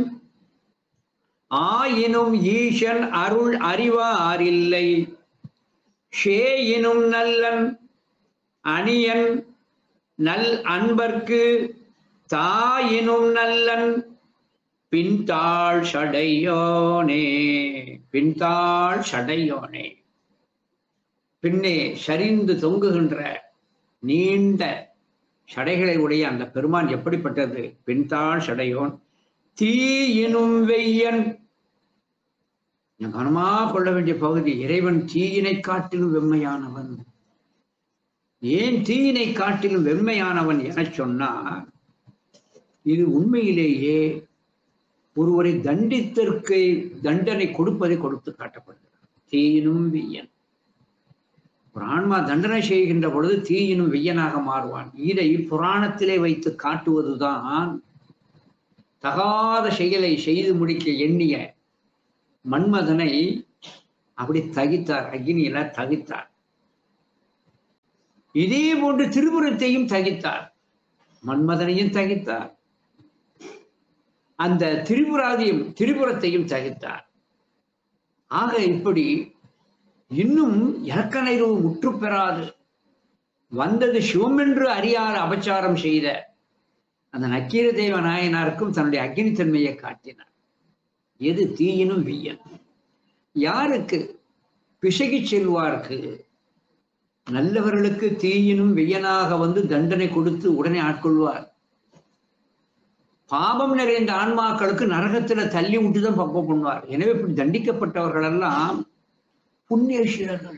ஆயினும் ஈசன் அருள் அறிவாரில்லை ஷேயினும் நல்லன் அணியன் நல் அன்பர்க்கு தாயினும் நல்லன் பின்தாள் சடையோனே பின்தாள் சடையோனே பின்னே சரிந்து தொங்குகின்ற நீண்ட சடைகளை உடைய அந்த பெருமான் எப்படிப்பட்டது பின்தாள் சடையோன் தீ எனும் வெய்யன் கவனமா கொள்ள வேண்டிய பகுதி இறைவன் தீயினை காட்டிலும் வெம்மையானவன் ஏன் தீயினை காட்டிலும் வெம்மையானவன் என சொன்னார் இது உண்மையிலேயே ஒருவரை தண்டித்திற்கு தண்டனை கொடுப்பதை கொடுத்து காட்டப்படுகிறது தீயினும் வெய்யன் ஒரு ஆன்மா தண்டனை செய்கின்ற பொழுது தீயினும் வெய்யனாக மாறுவான் இதை புராணத்திலே வைத்து காட்டுவதுதான் தகாத செயலை செய்து முடிக்க எண்ணிய மன்மதனை அப்படி தகித்தார் அக்னியில தகித்தார் இதே போன்று திருபுரத்தையும் தகித்தார் மன்மதனையும் தகித்தார் அந்த திரிபுராதியும் திரிபுரத்தையும் தகித்தார் ஆக இப்படி இன்னும் இலக்கணைவு முற்று பெறாது வந்தது சிவமென்று அறியாத அபச்சாரம் செய்த அந்த நக்கீர தேவ நாயனாருக்கும் தன்னுடைய அக்னி தன்மையை காட்டினார் எது தீயினும் வீயன் யாருக்கு பிசகி செல்வார்க்கு நல்லவர்களுக்கு தீயினும் வெய்யனாக வந்து தண்டனை கொடுத்து உடனே ஆட்கொள்வார் பாபம் நிறைந்த ஆன்மாக்களுக்கு நரகத்துல தள்ளி விட்டுதான் பக்குவம் பண்ணுவார் எனவே இப்படி தண்டிக்கப்பட்டவர்கள் எல்லாம் புண்ணியசீலர்கள்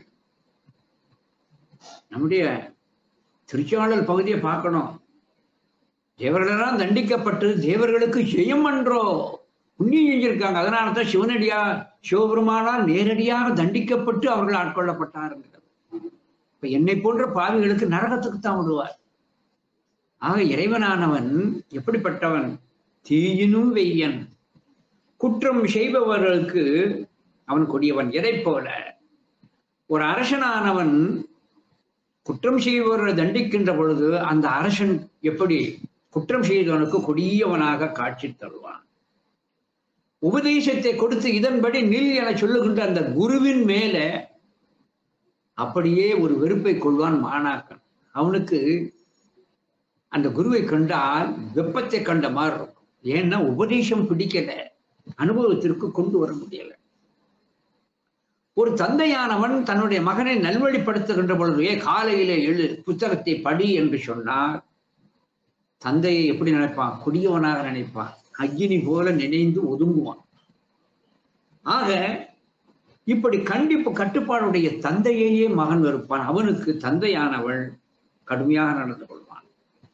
நம்முடைய திருச்சாளர் பகுதியை பார்க்கணும் தேவர்களெல்லாம் தண்டிக்கப்பட்டு தேவர்களுக்கு ஜெயம் அன்றோ புண்ணியம் செஞ்சிருக்காங்க அதனால தான் சிவனடியா சிவபெருமானால் நேரடியாக தண்டிக்கப்பட்டு அவர்கள் ஆட்கொள்ளப்பட்டாருங்கிறது இப்ப என்னை போன்ற பாவிகளுக்கு நரகத்துக்கு தான் விடுவார் ஆக இறைவனானவன் எப்படிப்பட்டவன் தீயினும் வெய்யன் குற்றம் செய்பவர்களுக்கு அவன் கொடியவன் எதை போல ஒரு அரசனானவன் குற்றம் செய்பவர்களை தண்டிக்கின்ற பொழுது அந்த அரசன் எப்படி குற்றம் செய்தவனுக்கு கொடியவனாக காட்சி தருவான் உபதேசத்தை கொடுத்து இதன்படி நில் என சொல்லுகின்ற அந்த குருவின் மேல அப்படியே ஒரு வெறுப்பை கொள்வான் மாணாக்கன் அவனுக்கு அந்த குருவை கண்டால் வெப்பத்தை கண்ட மாதிரி இருக்கும் ஏன்னா உபதேசம் பிடிக்கல அனுபவத்திற்கு கொண்டு வர முடியல ஒரு தந்தையானவன் தன்னுடைய மகனை நல்வழிப்படுத்துகின்ற பொழுது காலையிலே எழு புத்தகத்தை படி என்று சொன்னார் தந்தையை எப்படி நினைப்பான் கொடியவனாக நினைப்பான் அக்னி போல நினைந்து ஒதுங்குவான் ஆக இப்படி கண்டிப்பு கட்டுப்பாடுடைய தந்தையையே மகன் வெறுப்பான் அவனுக்கு தந்தையானவள் கடுமையாக நடந்து கொள்வான்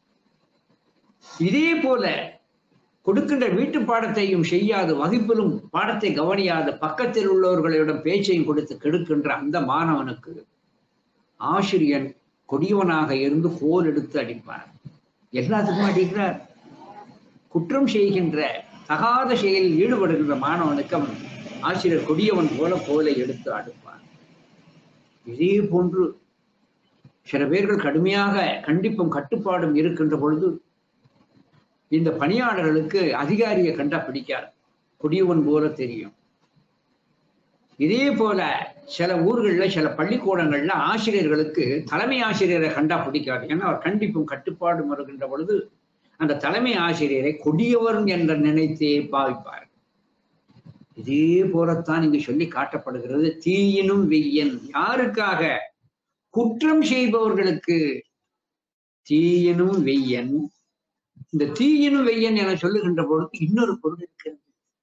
இதே போல கொடுக்கின்ற வீட்டு பாடத்தையும் செய்யாது வகுப்பிலும் பாடத்தை கவனியாது பக்கத்தில் உள்ளவர்களிடம் பேச்சையும் கொடுத்து கெடுக்கின்ற அந்த மாணவனுக்கு ஆசிரியன் கொடியவனாக இருந்து கோல் எடுத்து அடிப்பார் எல்லாத்துக்கும் அடிக்கிறார் குற்றம் செய்கின்ற தகாத செயலில் ஈடுபடுகின்ற மாணவனுக்கு அவன் ஆசிரியர் கொடியவன் போல கோலை எடுத்து அடுப்பார் இதே போன்று சில பேர்கள் கடுமையாக கண்டிப்பும் கட்டுப்பாடும் இருக்கின்ற பொழுது இந்த பணியாளர்களுக்கு அதிகாரியை கண்டா பிடிக்காது கொடியவன் போல தெரியும் இதே போல சில ஊர்கள்ல சில பள்ளிக்கூடங்கள்ல ஆசிரியர்களுக்கு தலைமை ஆசிரியரை கண்டா பிடிக்காது ஏன்னா அவர் கண்டிப்பும் கட்டுப்பாடும் வருகின்ற பொழுது அந்த தலைமை ஆசிரியரை கொடியவர் என்ற நினைத்தே பாவிப்பார் இதே போலத்தான் இங்கு சொல்லி காட்டப்படுகிறது தீயினும் வெய்யன் யாருக்காக குற்றம் செய்பவர்களுக்கு தீயினும் வெய்யன் இந்த தீயினும் வெய்யன் என சொல்லுகின்ற பொழுது இன்னொரு பொருள் இருக்கிறது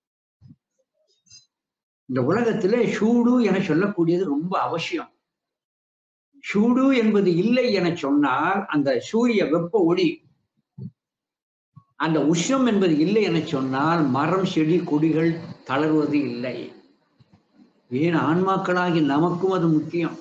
இந்த உலகத்துல சூடு என சொல்லக்கூடியது ரொம்ப அவசியம் சூடு என்பது இல்லை என சொன்னால் அந்த சூரிய வெப்ப ஒளி அந்த உஷ்ணம் என்பது இல்லை என சொன்னால் மரம் செடி கொடிகள் தளர்வது இல்லை ஏன் ஆன்மாக்களாகி நமக்கும் அது முக்கியம்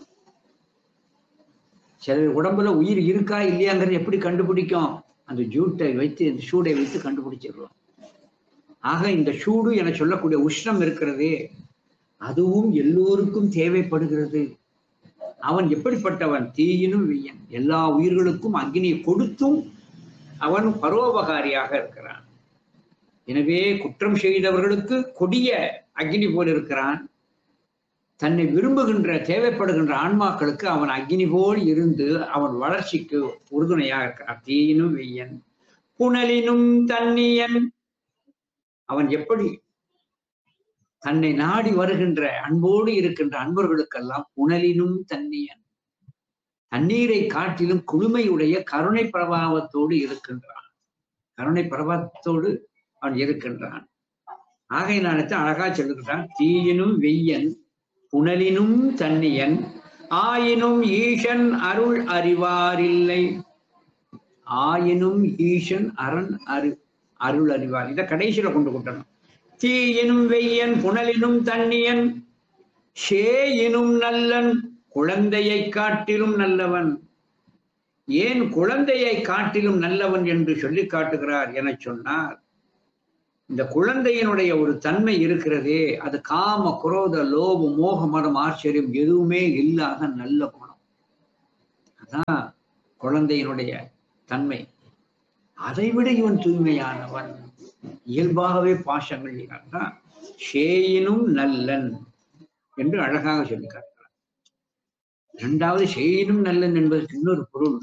சில உடம்புல உயிர் இருக்கா இல்லையாங்கிறது எப்படி கண்டுபிடிக்கும் அந்த ஜூட்டை வைத்து இந்த சூடை வைத்து கண்டுபிடிச்சிடுறோம் ஆக இந்த சூடு என சொல்லக்கூடிய உஷ்ணம் இருக்கிறதே அதுவும் எல்லோருக்கும் தேவைப்படுகிறது அவன் எப்படிப்பட்டவன் தீயினும் வெய்யன் எல்லா உயிர்களுக்கும் அக்னியை கொடுத்தும் அவன் பரோபகாரியாக இருக்கிறான் எனவே குற்றம் செய்தவர்களுக்கு கொடிய அக்னி போல் இருக்கிறான் தன்னை விரும்புகின்ற தேவைப்படுகின்ற ஆன்மாக்களுக்கு அவன் அக்னி போல் இருந்து அவன் வளர்ச்சிக்கு உறுதுணையாக இருக்கிறான் தீயினும் வெய்யன் புனலினும் தன்னியன் அவன் எப்படி தன்னை நாடி வருகின்ற அன்போடு இருக்கின்ற அன்பர்களுக்கெல்லாம் புனலினும் தன்னியன் தண்ணீரை காட்டிலும் குளுமையுடைய கருணை பிரபாவத்தோடு இருக்கின்றான் கருணை பிரபாவத்தோடு அவன் இருக்கின்றான் ஆகையினாலத்தை அழகா சொல்லுகிறான் தீயினும் வெய்யன் புனலினும் தன்னியன் ஆயினும் ஈசன் அருள் அறிவாரில்லை ஆயினும் ஈசன் அரண் அரு அருள் அறிவார் இதை கடைசியில கொண்டு கொட்டணும் தீயினும் வெய்யன் புனலினும் தன்னியன் ஷேயினும் நல்லன் குழந்தையை காட்டிலும் நல்லவன் ஏன் குழந்தையை காட்டிலும் நல்லவன் என்று சொல்லி காட்டுகிறார் என சொன்னார் இந்த குழந்தையினுடைய ஒரு தன்மை இருக்கிறதே அது காம குரோத லோப மோக மதம் ஆச்சரியம் எதுவுமே இல்லாத நல்ல குணம் அதான் குழந்தையினுடைய தன்மை அதைவிட இவன் தூய்மையானவன் இயல்பாகவே பாசங்கள் தான் ஷேயினும் நல்லன் என்று அழகாக சொல்லி காட்டுகிறார் இரண்டாவது ஷேயினும் நல்லன் என்பதற்கு இன்னொரு பொருள்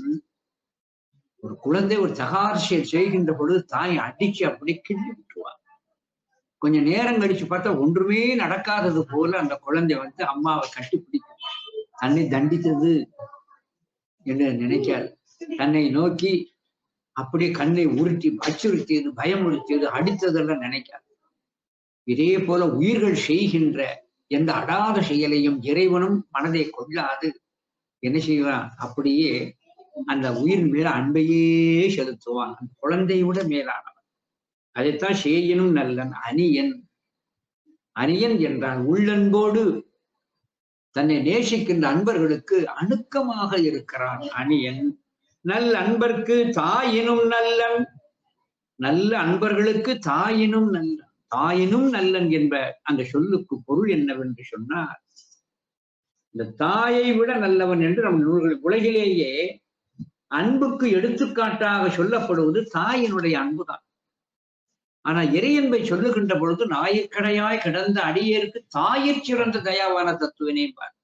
ஒரு குழந்தை ஒரு தகார்சியல் செய்கின்ற பொழுது தாய் அடிச்சு அப்படி கிள்ளி விட்டுருவார் கொஞ்ச நேரம் கழிச்சு பார்த்தா ஒன்றுமே நடக்காதது போல அந்த குழந்தை வந்து அம்மாவை கட்டிப்பிடிக்கும் தன்னை தண்டித்தது என்று நினைக்காது தன்னை நோக்கி அப்படியே கண்ணை உருட்டி அச்சுறுத்தியது பயமுறுத்தியது அடித்ததெல்லாம் நினைக்காது இதே போல உயிர்கள் செய்கின்ற எந்த அடாத செயலையும் இறைவனும் மனதை கொள்ளாது என்ன செய்வான் அப்படியே அந்த உயிர் மேல அன்பையே செலுத்துவான் அந்த குழந்தையை விட மேலானவன் அதைத்தான் சேயனும் நல்லன் அணியன் அணியன் என்றால் உள்ளன்போடு தன்னை நேசிக்கின்ற அன்பர்களுக்கு அணுக்கமாக இருக்கிறான் அணியன் நல் அன்பர்க்கு தாயினும் நல்லன் நல்ல அன்பர்களுக்கு தாயினும் நல்லன் தாயினும் நல்லன் என்ப அந்த சொல்லுக்கு பொருள் என்னவென்று சொன்னார் இந்த தாயை விட நல்லவன் என்று நம் நூல்கள் உலகிலேயே அன்புக்கு எடுத்துக்காட்டாக சொல்லப்படுவது தாயினுடைய அன்புதான் ஆனா இறையன்பை சொல்லுகின்ற பொழுது நாயிற்கடையாய் கிடந்த அடியேற்கு தாயிற் சிறந்த தயாவான தத்துவனே பார்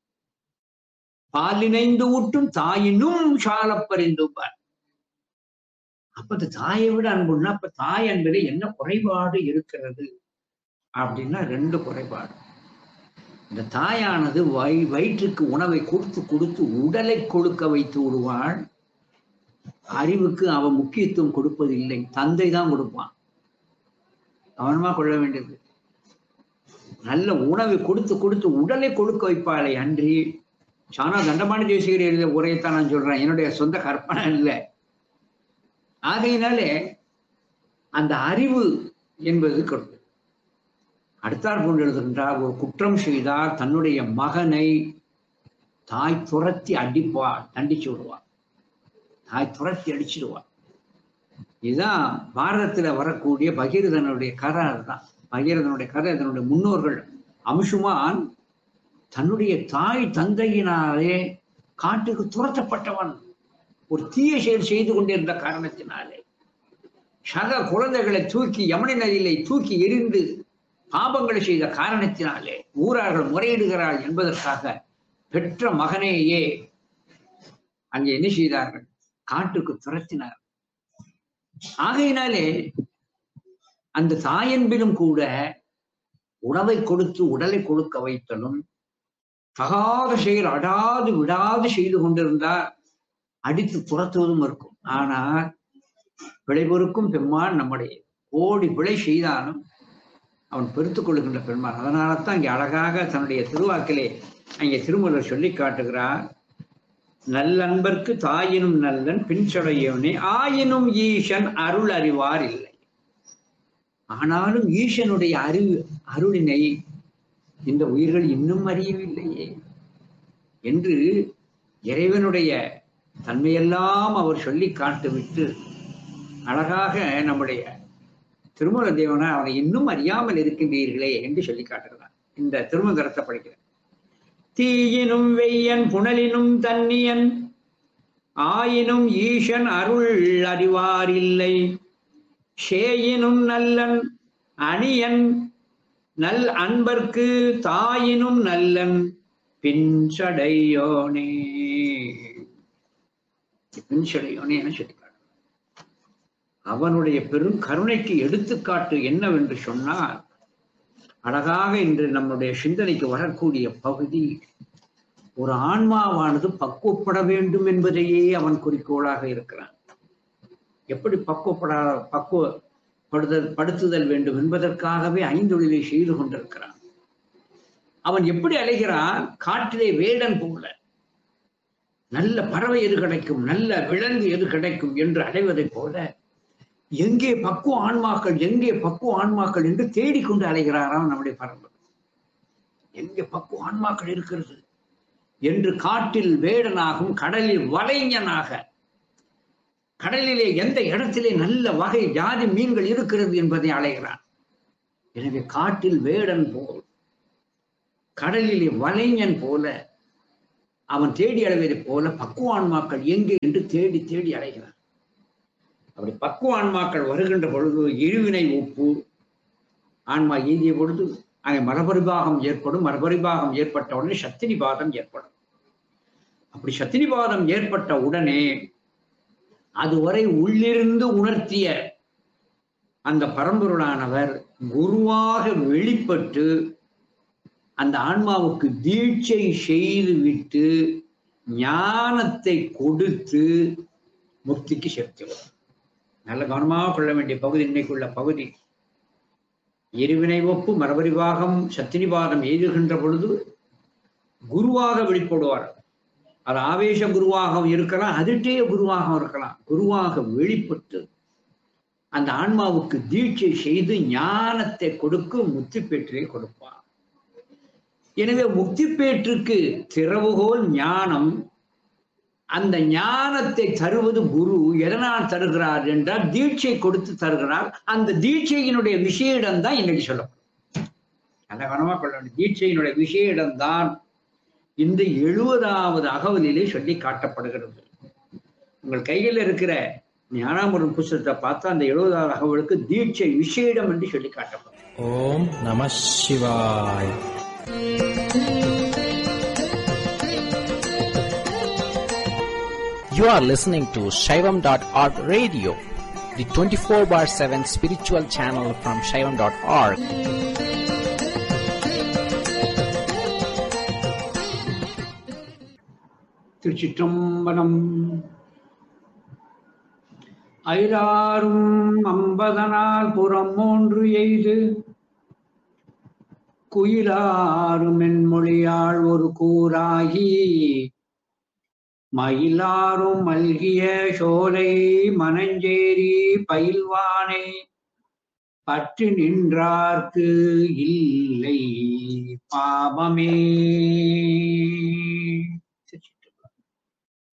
பாலினைந்து ஊட்டும் தாயினும் சாலப்பறிந்துப்பார் அப்ப இந்த தாயை விட அன்புன்னா அப்ப தாய் அன்பில் என்ன குறைபாடு இருக்கிறது அப்படின்னா ரெண்டு குறைபாடு இந்த தாயானது வை வயிற்றுக்கு உணவை கொடுத்து கொடுத்து உடலை கொழுக்க வைத்து விடுவாள் அறிவுக்கு அவன் முக்கியத்துவம் கொடுப்பதில்லை தந்தை தான் கொடுப்பான் கவனமா கொள்ள வேண்டியது நல்ல உணவை கொடுத்து கொடுத்து உடலை கொடுக்க வைப்பாளே அன்றி சானா தண்டமான தேசிகர் எழுதிய உரையத்தான் நான் சொல்றேன் என்னுடைய சொந்த கற்பனை இல்லை ஆகையினாலே அந்த அறிவு என்பது கொடுத்து அடுத்தார் கொண்டு எழுதுகின்றார் ஒரு குற்றம் செய்தால் தன்னுடைய மகனை தாய் துரத்தி அடிப்பாள் தண்டிச்சு விடுவாள் தாய் துரத்தி அடிச்சிடுவாள் இதுதான் பாரதத்துல வரக்கூடிய பகீரதனுடைய கதை அதுதான் பகீரதனுடைய கதை அதனுடைய முன்னோர்கள் அம்சுமான் தன்னுடைய தாய் தந்தையினாலே காட்டுக்கு துரத்தப்பட்டவன் ஒரு தீய செயல் செய்து கொண்டிருந்த காரணத்தினாலே சக குழந்தைகளை தூக்கி யமுனை நதியிலே தூக்கி எரிந்து பாபங்களை செய்த காரணத்தினாலே ஊரார்கள் முறையிடுகிறாள் என்பதற்காக பெற்ற மகனையே அங்கே என்ன செய்தார்கள் காட்டுக்கு துரத்தினார் ஆகையினாலே அந்த தாயன்பிலும் கூட உணவை கொடுத்து உடலை கொடுக்க வைத்தலும் தகாத செயல் அடாது விடாது செய்து கொண்டிருந்தால் அடித்து துரத்துவதும் இருக்கும் ஆனால் விளைபொருக்கும் பெம்மான் நம்முடைய கோடி விளை செய்தாலும் அவன் பெருத்துக் கொள்ளுகின்ற பெருமான் அதனால தான் இங்கே அழகாக தன்னுடைய திருவாக்கிலே அங்கே திருமலர் சொல்லி காட்டுகிறார் நல்லன்பர்க்கு தாயினும் நல்லன் பின்சடையவனே ஆயினும் ஈசன் அருள் அறிவார் இல்லை ஆனாலும் ஈசனுடைய அறிவு அருளினை இந்த உயிர்கள் இன்னும் அறியவில்லையே என்று இறைவனுடைய தன்மையெல்லாம் அவர் சொல்லி காட்டுவிட்டு அழகாக நம்முடைய திருமல தேவனா அவனை இன்னும் அறியாமல் இருக்கின்றீர்களே என்று சொல்லி காட்டுகிறார் இந்த திருமந்திரத்தை படிக்கிறேன் தீயினும் வெய்யன் புனலினும் தன்னியன் ஆயினும் ஈசன் அருள் அறிவாரில்லை ஷேயினும் நல்லன் அணியன் நல் அன்பர்க்கு தாயினும் நல்லன் பின்சடையோனே பின்சடையோனே என சொல்லிக்காட்டு அவனுடைய பெரும் கருணைக்கு எடுத்துக்காட்டு என்னவென்று சொன்னால் அழகாக இன்று நம்முடைய சிந்தனைக்கு வரக்கூடிய பகுதி ஒரு ஆன்மாவானது பக்குவப்பட வேண்டும் என்பதையே அவன் குறிக்கோளாக இருக்கிறான் எப்படி பக்குவப்படா பக்குவப்படுதல் படுத்துதல் வேண்டும் என்பதற்காகவே ஐந்தொழிலை செய்து கொண்டிருக்கிறான் அவன் எப்படி அலைகிறான் காற்றிலே வேடன் போல நல்ல பறவை எது கிடைக்கும் நல்ல விலங்கு எது கிடைக்கும் என்று அடைவதைப் போல எங்கே பக்குவ ஆன்மாக்கள் எங்கே பக்குவ ஆன்மாக்கள் என்று தேடிக்கொண்டு அலைகிறாராம் நம்முடைய பரம்பரை எங்கே பக்குவ ஆன்மாக்கள் இருக்கிறது என்று காட்டில் வேடனாகவும் கடலில் வலைஞனாக கடலிலே எந்த இடத்திலே நல்ல வகை ஜாதி மீன்கள் இருக்கிறது என்பதை அலைகிறான் எனவே காட்டில் வேடன் போல் கடலிலே வலைஞன் போல அவன் தேடி அலைவதைப் போல பக்குவான்மாக்கள் எங்கே என்று தேடி தேடி அலைகிறான் அப்படி பக்குவான்மாக்கள் வருகின்ற பொழுது இருவினை ஒப்பு ஆன்மா எய்திய பொழுது அங்கே மரபரிபாகம் ஏற்படும் மரபரிபாகம் ஏற்பட்ட உடனே சத்தினிபாதம் ஏற்படும் அப்படி சத்தினிபாதம் ஏற்பட்ட உடனே அதுவரை உள்ளிருந்து உணர்த்திய அந்த பரம்பொருளானவர் குருவாக வெளிப்பட்டு அந்த ஆன்மாவுக்கு தீட்சை செய்து விட்டு ஞானத்தை கொடுத்து முக்திக்கு செலுத்துவார் நல்ல கவனமாக கொள்ள வேண்டிய பகுதி இன்னைக்குள்ள பகுதி இருவினை ஒப்பு மரபரிவாகம் சத்தினிபாதம் எய்துகின்ற பொழுது குருவாக வெளிப்படுவார் அது ஆவேச குருவாகவும் இருக்கலாம் அதிர்ஷ்டேய குருவாகவும் இருக்கலாம் குருவாக வெளிப்பட்டு அந்த ஆன்மாவுக்கு தீட்சை செய்து ஞானத்தை கொடுக்கும் முத்தி பேற்றிலே கொடுப்பார் எனவே முக்தி பேற்றுக்கு திறவுகோல் ஞானம் அந்த ஞானத்தை தருவது குரு எதனால் தருகிறார் என்றால் தீட்சை கொடுத்து தருகிறார் அந்த தீட்சையினுடைய விஷயிடம் தான் இன்னைக்கு சொல்லப்படும் நல்ல கவனமா கொள்ள வேண்டும் தீட்சையினுடைய விஷயிடம் தான் இந்த எழுபதாவது அகவலிலே சொல்லி காட்டப்படுகிறது உங்கள் கையில் இருக்கிற ஞானாமுரம் புஸ்தகத்தை பார்த்தா அந்த எழுபதாவது அகவலுக்கு தீட்சை விஷயிடம் என்று சொல்லி காட்டப்படும் ஓம் நம சிவாய் You are listening to Shaivam.org radio, the 24 bar 7 spiritual channel from Shaivam.org. திருச்சிற்றம்பலம் ஐராறும் அம்பதனால் புறம் மூன்று எய்து குயிலாரும் மென்மொழியாள் ஒரு கூறாகி மயிலாரும் மல்கிய சோலை மனஞ்சேரி பயில்வானை பற்று நின்றார்க்கு இல்லை பாவமே